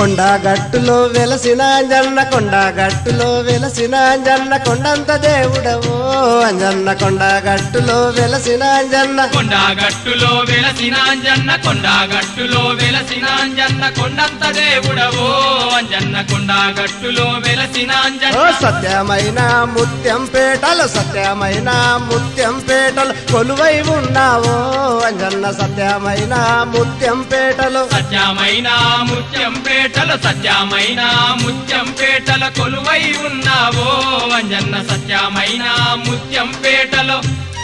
కొండ గట్టులో వెలసిన అంజన్న కొండ గట్టులో వెలసిన అంజన్న కొండంత దేవుడవో అంజన్న కొండ గట్టులో వెలసిన అంజన్న కొండ గట్టులో వెలసిన అంజన్న కొండ గట్టులో వెలసిన అంజన్న కొండంత దేవుడవో అంజన్న కొండ గట్టులో వెలసిన ఓ అంజన్న సత్యమైన ముత్యం పేటలు సత్యమైన ముత్యం పేటలు కొలువై ఉన్నావో అంజన్న సత్యమైన ముత్యం పేటలు సత్యమైన ముత్యం పేటలు సత్యమైన ముత్యం పేటల కొలువై ఉన్నావో అంజన్న సత్యమైన ముత్యం పేటలో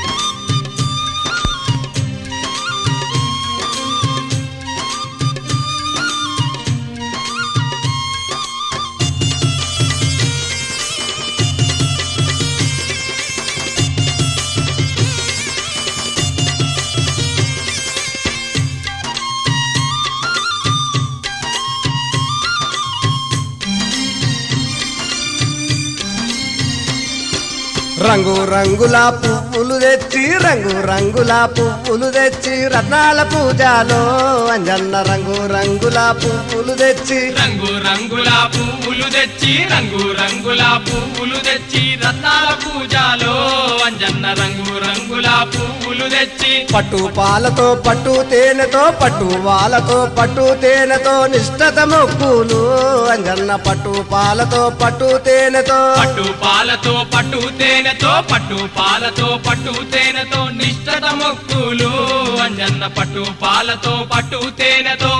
రంగు రంగుల పువ్వులు తెచ్చి రంగు రంగుల పువ్వులు తెచ్చి రత్నాల పూజలో అంజన్న రంగు రంగుల పువ్వులు తెచ్చి రంగు రంగుల పువ్వులు తెచ్చి రంగు రంగుల పువ్వులు తెచ్చి రత్నాల పూజలో అంజన్న రంగు రంగుల పువ్వులు తెచ్చి పట్టు పాలతో పట్టు తేనెతో పట్టు వాలతో పట్టు తేనెతో నిష్ఠత మొక్కులు అంజన్న పట్టు పాలతో పట్టు తేనెతో పట్టు పాలతో పట్టు తేనెతో పట్టు పాలతో పట్టు తేనెతో నిష్ఠత మొక్కులు అంజన్న పట్టు పాలతో పట్టు తేనెతో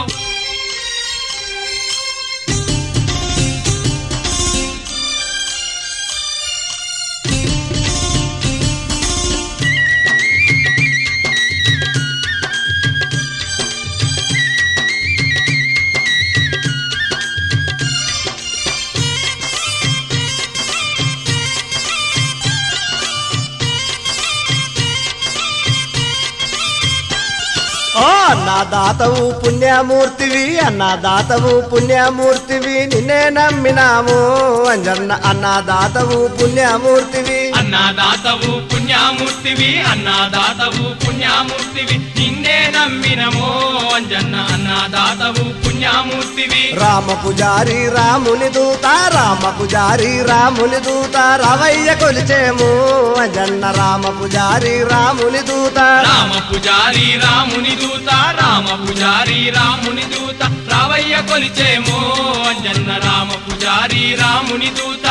ఓ అన్నదాతవు పుణ్యమూర్తివి అన్నదాతవు పుణ్యమూర్తివి నిన్నే నమ్మినాము అంజన్న అన్నదాతవు పుణ్యమూర్తివి అన్నదాతవు పుణ్యామూర్తివి అన్నదాతవు పుణ్యామూర్తివి నిన్నే నమ్మినమో అంజన్న అన్నదాతవు పుణ్యామూర్తివి రామ పుజారి రాముని దూత రామ పుజారి రాముని దూత రవయ్య కొలిచేము అంజన్న రామ పుజారి రాముని దూత రామ పుజారి రాముని దూత రామ పుజారి రాముని దూత రావయ్య కొలిచేమో అంజన్న రామ పుజారి రాముని దూత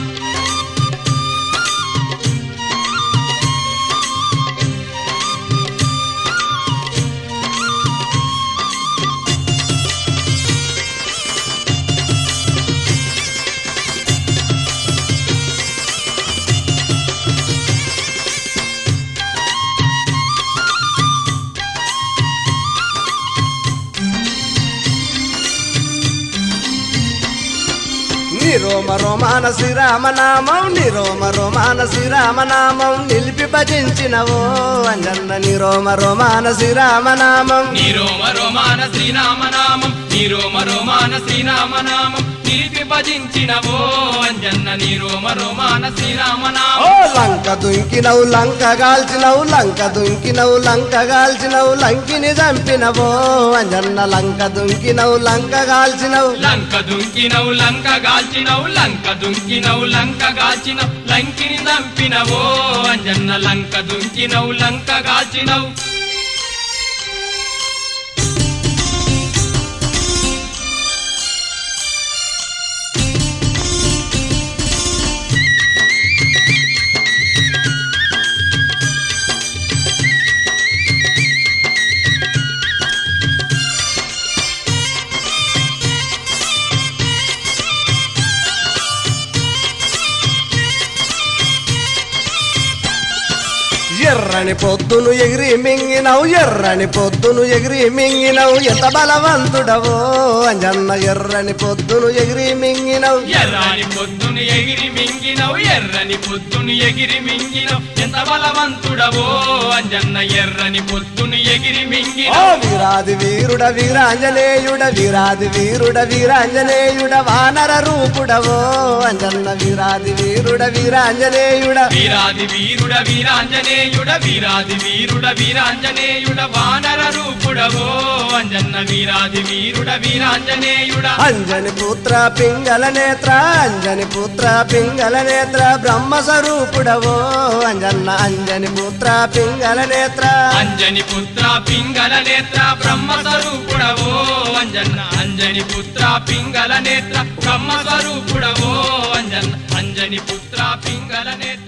నిరోమ రోమాన శ్రీరామనామం నిరోమ రోమాన శ్రీరామనామం నిలిపి భజించినవో అంజన్న నిరోమ రోమాన శ్రీరామనామం నీరోమ రోమాన శ్రీరామనామం నీరోమ రోమాన శ్రీరామనామం నిలిపి భజించినవో అంజన్న నీరోమ రోమాన ఓ శ్రీరామనామం లంక దుంకినవు లంక గాల్చినవు లంక దుంకినవు లంక గాల్చినవు లంకిని చంపినవో అంజన్న లంక దుంకినవు లంక గాల్చినవు లంక దుంకినవు లంక గాల్చినవు లంక దుంకినవు లంక గాల్చినవు లంకిని దంపినవో అంజన్న లంక దుంకినవు లంక గాల్చినవు ఎర్రని పొద్దును ఎగిరి మింగినవు ఎర్రని పొద్దును ఎగిరి మింగినవు ఎంత బలవంతుడవో అంజన్న ఎర్రని పొద్దును ఎగిరి మింగినవు ఎర్రని పొద్దును ఎగిరి మింగినవు ఎర్రని పొద్దును ఎగిరి మింగినవు ఎంత ఎంత బలవంతుడవో అంజన్న ఎర్రని పొద్దుని ఎగిరి మింగిన ఓ వీరాది వీరుడ వీరాంజనేయుడ వీరాది వీరుడ వీరాంజనేయుడ వానర రూపుడవో అంజన్న వీరాది వీరుడ వీరాంజనేయుడ వీరాది వీరుడ వీరాంజనేయుడ వీరాది వీరుడ వీరాంజనేయుడ వానర రూపుడవో అంజన్న వీరాది వీరుడ వీరాంజనేయుడ అంజని పుత్ర పింగళ నేత్ర అంజని పుత్ర పింగళ నేత్ర బ్రహ్మ స్వరూపుడవో అంజన్న అంజని పుత్ర పింగళ నేత్ర అంజని పుత్ర పింగళ నేత్ర బ్రహ్మ స్వరూపుడవో అంజన్న అంజని పుత్ర పింగళ నేత్ర బ్రహ్మ స్వరూపుడవో అంజన్న అంజని పుత్ర పింగళ నేత్ర